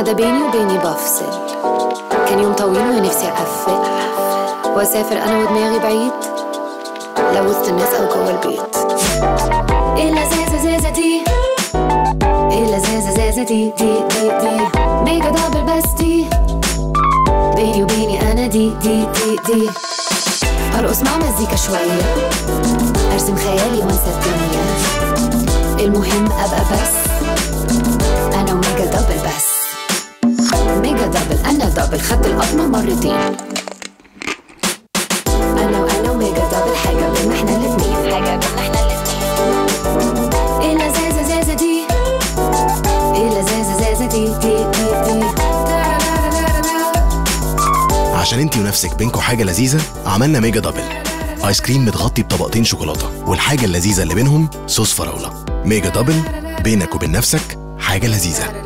حدا بيني وبيني بفصل كان يوم طويل ونفسي أقفل وأسافر أنا ودماغي بعيد لو وسط الناس أو جوا البيت إيه اللذاذة زازة دي إيه اللذاذة زازة دي دي دي دي ميجا دبل بس دي بيني وبيني أنا دي دي دي دي أرقص مع مزيكا شوية أرسم خيالي وأنسى الدنيا المهم أبقى بس أنا وميجا دبل بس ميجا دبل أنا دبل خدت القطمة مرتين أنا وأنا وميجا دبل حاجة بينا احنا الاتنين حاجة بينا احنا الاتنين إيه لذاذة زازة دي إيه لذاذة زازة دي دي دي دي عشان انتي ونفسك بينكوا حاجة لذيذة عملنا ميجا دبل ايس كريم متغطي بطبقتين شوكولاتة والحاجة اللذيذة اللي بينهم صوص فراولة ميجا دبل بينك وبين نفسك حاجة لذيذة